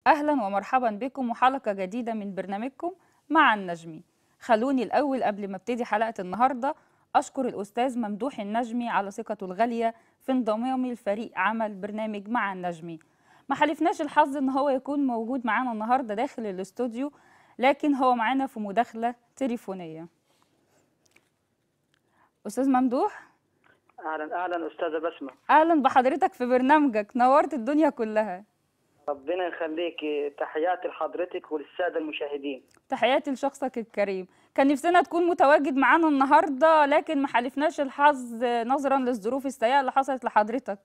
أهلا ومرحبا بكم وحلقة جديدة من برنامجكم مع النجمي خلوني الأول قبل ما ابتدي حلقة النهاردة أشكر الأستاذ ممدوح النجمي على ثقته الغالية في انضمامي لفريق عمل برنامج مع النجمي ما حلفناش الحظ إن هو يكون موجود معانا النهاردة داخل الاستوديو لكن هو معانا في مداخلة تليفونية أستاذ ممدوح اهلا اهلا استاذه بسمه أهلا بحضرتك في برنامجك نورت الدنيا كلها ربنا يخليكي تحياتي لحضرتك وللساده المشاهدين تحياتي لشخصك الكريم كان نفسنا تكون متواجد معانا النهارده لكن ما حالفناش الحظ نظرا للظروف السيئه اللي حصلت لحضرتك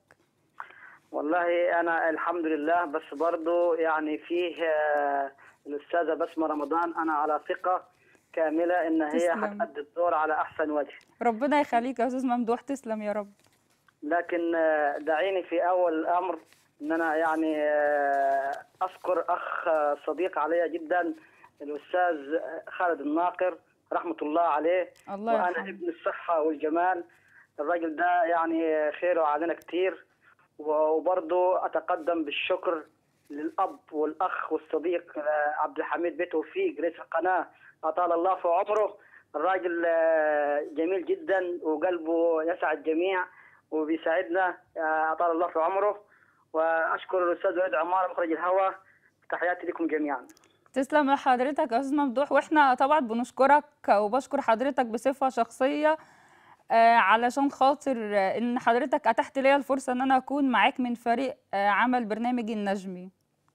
والله انا الحمد لله بس برضو يعني فيه آه، الاستاذه بسمه رمضان انا على ثقه كامله ان هي تسلم. هتأدي الدور على احسن وجه ربنا يخليك يا استاذ ممدوح تسلم يا رب لكن آه، دعيني في اول الامر ان انا يعني آه، اذكر اخ آه، صديق علي جدا الاستاذ خالد الناقر رحمه الله عليه الله وانا يرحمه ابن الصحه والجمال الراجل ده يعني خيره علينا كتير وبرضه اتقدم بالشكر للاب والاخ والصديق آه، عبد الحميد بيه توفيق رئيس القناه اطال الله في عمره الراجل آه، جميل جدا وقلبه يسع الجميع وبيساعدنا آه، اطال الله في عمره واشكر الاستاذ وليد عمار مخرج الهوى تحياتي لكم جميعا تسلم لحضرتك يا استاذ ممدوح واحنا طبعا بنشكرك وبشكر حضرتك بصفه شخصيه آه، علشان خاطر آه، ان حضرتك اتحت لي الفرصه ان انا اكون معاك من فريق آه، عمل برنامج النجمي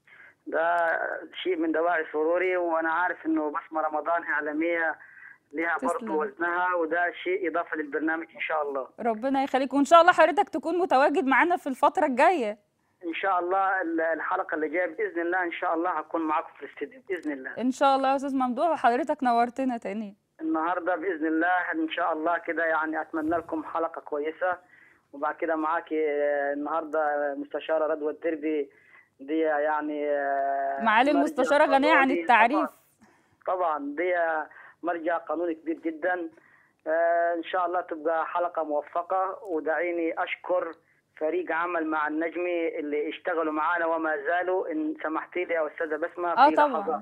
ده شيء من دواعي سروري وانا عارف انه بسمه رمضان اعلاميه لها تسلم. برضه وزنها وده شيء اضافه للبرنامج ان شاء الله ربنا يخليك وان شاء الله حضرتك تكون متواجد معانا في الفتره الجايه ان شاء الله ال- الحلقه اللي جايه باذن الله ان شاء الله هكون معاكم في الاستديو باذن الله ان شاء الله يا استاذ ممدوح وحضرتك نورتنا تاني النهارده باذن الله ان شاء الله كده يعني اتمنى لكم حلقه كويسه وبعد كده معاكي آه، النهارده مستشاره رضوى التربي دي يعني آه، معالي مرجع المستشاره غنيه عن قانوني التعريف طبعا طبعا دي مرجع قانوني كبير جدا آه، ان شاء الله تبقى حلقه موفقه ودعيني اشكر فريق عمل مع النجمي اللي اشتغلوا معانا وما زالوا ان سمحتي لي يا استاذه بسمه اه في طبعا لحظات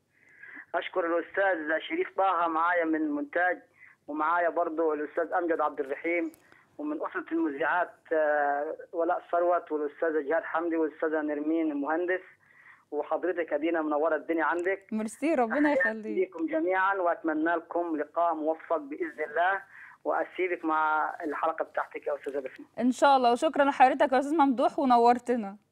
اشكر الاستاذ شريف طه معايا من المونتاج ومعايا برضو الاستاذ امجد عبد الرحيم ومن اسره المذيعات آه، ولاء ثروت والاستاذه جهاد حمدي والاستاذه نرمين المهندس وحضرتك ادينا منوره الدنيا عندك ميرسي ربنا تحياتي يخليك لكم جميعا واتمنى لكم لقاء موفق باذن الله واسيبك مع الحلقه بتاعتك يا استاذه بسمه ان شاء الله وشكرا لحضرتك يا استاذ ممدوح ونورتنا